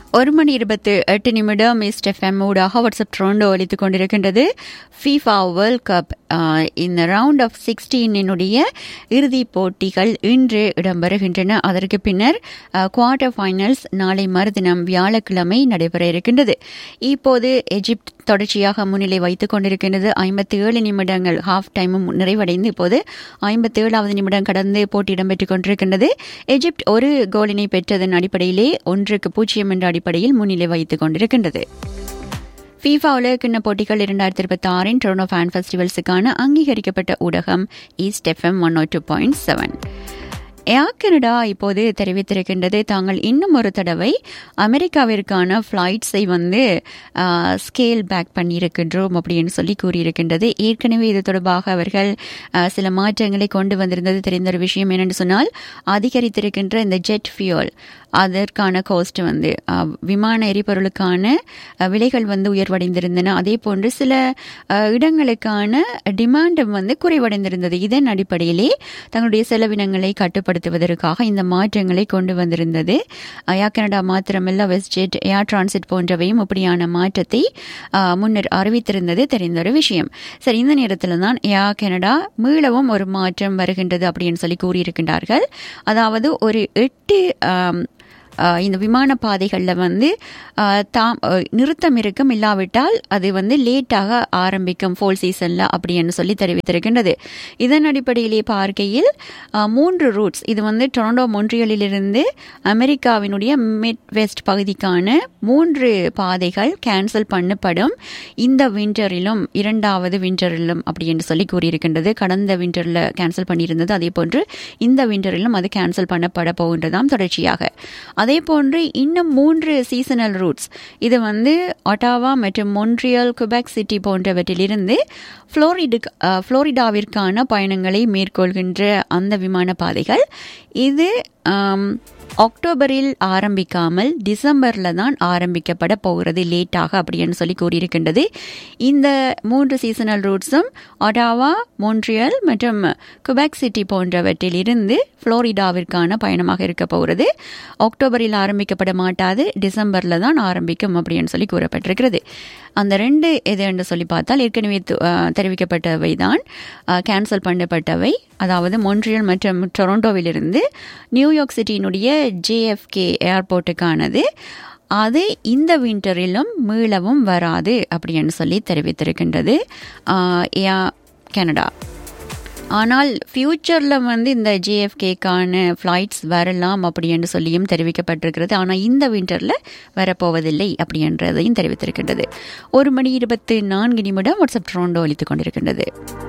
ஒரு மணி இருபத்து எட்டு நிமிடம் ஈஸ்ட் எஃப்எம் ஊடாக வாட்ஸ்அப் ட்ரோண்டோ ஒலித்துக் கொண்டிருக்கின்றது ஃபீஃபா வேர்ல்ட் கப் இந்த ரவுண்ட் ஆஃப் சிக்ஸ்டீனினுடைய இறுதிப் போட்டிகள் இன்று இடம்பெறுகின்றன அதற்கு பின்னர் குவார்டர் ஃபைனல்ஸ் நாளை மறுதினம் வியாழக்கிழமை நடைபெற இருக்கின்றது இப்போது எஜிப்ட் தொடர்ச்சியாக முன்னிலை வைத்துக் கொண்டிருக்கின்றது ஐம்பத்தி ஏழு நிமிடங்கள் ஹாஃப் டைமும் நிறைவடைந்து இப்போது ஐம்பத்தி ஏழாவது நிமிடம் கடந்து போட்டி இடம்பெற்றுக் கொண்டிருக்கின்றது எஜிப்ட் ஒரு கோலினை பெற்றதன் அடிப்படையிலே ஒன்றுக்கு பூஜ்ஜியம் என்ற அடிப்படையில் முன்னிலை வைத்துக் கொண்டிருக்கின்றது ஃபீஃபா உலகக்கிண்ண போட்டிகள் இரண்டாயிரத்தி இருபத்தி ஆறின் டொரனோ ஃபேன் ஃபெஸ்டிவல்ஸுக்கான அங்கீகரிக்கப்பட்ட ஊடகம் East FM one O two point seven Air Canada இப்போது தெரிவித்திருக்கின்றது தாங்கள் இன்னும் ஒரு தடவை அமெரிக்காவிற்கான ஃப்ளைட்ஸை வந்து ஸ்கேல் பேக் பண்ணியிருக்கின்றோம் அப்படின்னு சொல்லி கூறியிருக்கின்றது ஏற்கனவே இது தொடர்பாக அவர்கள் சில மாற்றங்களை கொண்டு வந்திருந்தது தெரிந்த ஒரு விஷயம் என்னென்னு சொன்னால் அதிகரித்திருக்கின்ற இந்த ஜெட் ஃபியூல் அதற்கான காஸ்ட் வந்து விமான எரிபொருளுக்கான விலைகள் வந்து உயர்வடைந்திருந்தன அதே போன்று சில இடங்களுக்கான டிமாண்டும் வந்து குறைவடைந்திருந்தது இதன் அடிப்படையிலே தங்களுடைய செலவினங்களை கட்டுப்படுத்துவதற்காக இந்த மாற்றங்களை கொண்டு வந்திருந்தது ஏர் கனடா மாத்திரமல்ல வெஸ்ட் ஜெட் ஏர் டிரான்சிட் போன்றவையும் இப்படியான மாற்றத்தை முன்னர் அறிவித்திருந்தது தெரிந்த ஒரு விஷயம் சரி இந்த நேரத்தில் தான் ஏர் கனடா மீளவும் ஒரு மாற்றம் வருகின்றது அப்படின்னு சொல்லி கூறியிருக்கின்றார்கள் அதாவது ஒரு எட்டு இந்த விமான பாதைகளில் வந்து தாம் நிறுத்தம் இருக்கும் இல்லாவிட்டால் அது வந்து லேட்டாக ஆரம்பிக்கும் ஃபோல் சீசனில் அப்படின்னு சொல்லி தெரிவித்திருக்கின்றது இதன் அடிப்படையிலே பார்க்கையில் மூன்று ரூட்ஸ் இது வந்து டொரண்டோ மொன்றியலிலிருந்து அமெரிக்காவினுடைய மிட் வெஸ்ட் பகுதிக்கான மூன்று பாதைகள் கேன்சல் பண்ணப்படும் இந்த விண்டரிலும் இரண்டாவது விண்டரிலும் அப்படி என்று சொல்லி கூறியிருக்கின்றது கடந்த விண்டரில் கேன்சல் பண்ணியிருந்தது அதே போன்று இந்த விண்டரிலும் அது கேன்சல் பண்ணப்பட போகின்றதாம் தொடர்ச்சியாக அதே போன்று இன்னும் மூன்று சீசனல் ரூட்ஸ் இது வந்து ஒட்டாவா மற்றும் மொன்ட்ரியல் குபெக் சிட்டி போன்றவற்றிலிருந்து புளோரிடு புளோரிடாவிற்கான பயணங்களை மேற்கொள்கின்ற அந்த விமான பாதைகள் இது அக்டோபரில் ஆரம்பிக்காமல் டிசம்பரில் தான் ஆரம்பிக்கப்பட போகிறது லேட்டாக அப்படின்னு சொல்லி கூறியிருக்கின்றது இந்த மூன்று சீசனல் ரூட்ஸும் ஒடாவா மோன்ட்ரியல் மற்றும் குபெக் சிட்டி போன்றவற்றில் இருந்து புளோரிடாவிற்கான பயணமாக இருக்க போகிறது அக்டோபரில் ஆரம்பிக்கப்பட மாட்டாது டிசம்பரில் தான் ஆரம்பிக்கும் அப்படின்னு சொல்லி கூறப்பட்டிருக்கிறது அந்த ரெண்டு எது என்று சொல்லி பார்த்தால் ஏற்கனவே தெரிவிக்கப்பட்டவை தான் கேன்சல் பண்ணப்பட்டவை அதாவது மொன்ட்ரியல் மற்றும் டொரண்டோவிலிருந்து நியூயார்க் சிட்டியினுடைய ஜேஎஃப்கே ஏர்போர்ட்டுக்கானது அது இந்த விண்டரிலும் மீளவும் வராது அப்படின்னு சொல்லி தெரிவித்திருக்கின்றது கனடா ஆனால் ஃப்யூச்சரில் வந்து இந்த ஜேஎஃப்கேக்கான ஃப்ளைட்ஸ் வரலாம் அப்படின்னு சொல்லியும் தெரிவிக்கப்பட்டிருக்கிறது ஆனால் இந்த விண்டரில் வரப்போவதில்லை அப்படின்றதையும் தெரிவித்திருக்கின்றது ஒரு மணி இருபத்தி நான்கு நிமிடம் வாட்ஸ்அப் ட்ரோண்டோ அளித்துக் கொண்டிருக்கின்றது